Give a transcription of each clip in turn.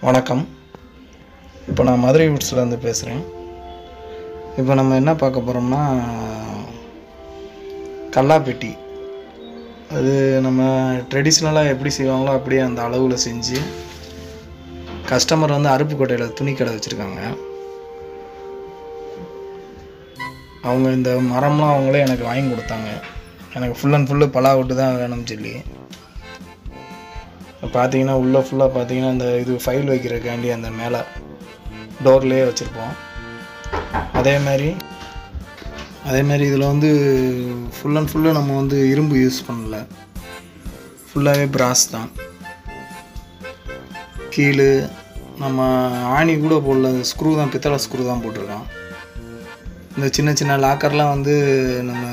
வணக்கம் இப்போ நான் மதுரை வுட்ஸ்லேருந்து பேசுகிறேன் இப்போ நம்ம என்ன பார்க்க போகிறோம்னா கல்லாப்பெட்டி அது நம்ம ட்ரெடிஷ்னலாக எப்படி செய்வாங்களோ அப்படியே அந்த அளவில் செஞ்சு கஸ்டமர் வந்து அருப்புக்கோட்டையில் துணி கடை வச்சுருக்காங்க அவங்க இந்த மரம்லாம் அவங்களே எனக்கு வாங்கி கொடுத்தாங்க எனக்கு ஃபுல் அண்ட் ஃபுல்லு பலாவுட்டு தான் வேணும்னு சொல்லி பார்த்தீங்கன்னா உள்ளே ஃபுல்லாக பார்த்தீங்கன்னா இந்த இது ஃபைல் வைக்கிறதுக்காண்டி அந்த மேலே டோர்லேயே வச்சுருப்போம் அதே மாதிரி அதே மாதிரி இதில் வந்து ஃபுல் அண்ட் ஃபுல்லு நம்ம வந்து இரும்பு யூஸ் பண்ணல ஃபுல்லாகவே பிராஸ் தான் கீழு நம்ம ஆணி கூட போடல ஸ்க்ரூ தான் பித்தளை ஸ்க்ரூ தான் போட்டிருக்கோம் இந்த சின்ன சின்ன லாக்கர்லாம் வந்து நம்ம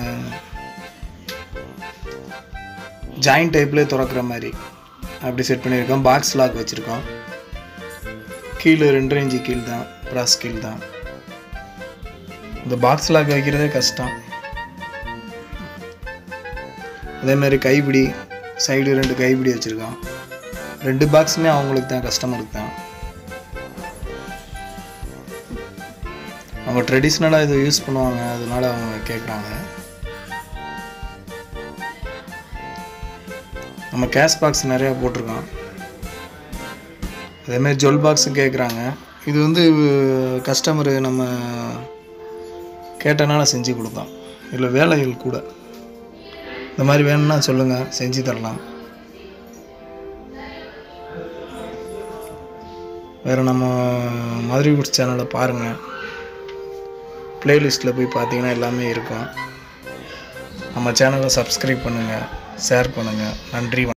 ஜாயிண்ட் டைப்லேயே திறக்கிற மாதிரி அப்படி செட் பண்ணியிருக்கோம் பாக்ஸ் லாக் வச்சுருக்கோம் கீழே ரெண்டரை இன்ச்சு கீழ் தான் ப்ராஸ் கீழ் தான் இந்த பாக்ஸ் லாக் வைக்கிறதே கஷ்டம் அதே மாதிரி கைப்பிடி சைடு ரெண்டு கைப்பிடி வச்சுருக்கோம் ரெண்டு பாக்ஸுமே அவங்களுக்கு தான் கஸ்டமருக்கு தான் அவங்க ட்ரெடிஷ்னலாக இதை யூஸ் பண்ணுவாங்க அதனால அவங்க கேட்குறாங்க நம்ம கேஷ் பாக்ஸ் நிறையா போட்டிருக்கோம் அதேமாதிரி ஜுவல் பாக்ஸும் கேட்குறாங்க இது வந்து கஸ்டமரு நம்ம கேட்டனால செஞ்சு கொடுத்தோம் இதில் வேலைகள் கூட இந்த மாதிரி வேணும்னா சொல்லுங்கள் செஞ்சு தரலாம் வேறு நம்ம மதுரை வுட்ஸ் சேனலை பாருங்கள் ப்ளேலிஸ்ட்டில் போய் பார்த்தீங்கன்னா எல்லாமே இருக்கும் நம்ம சேனலை சப்ஸ்கிரைப் பண்ணுங்கள் ஷேர் பண்ணுங்கள் நன்றி வணக்கம்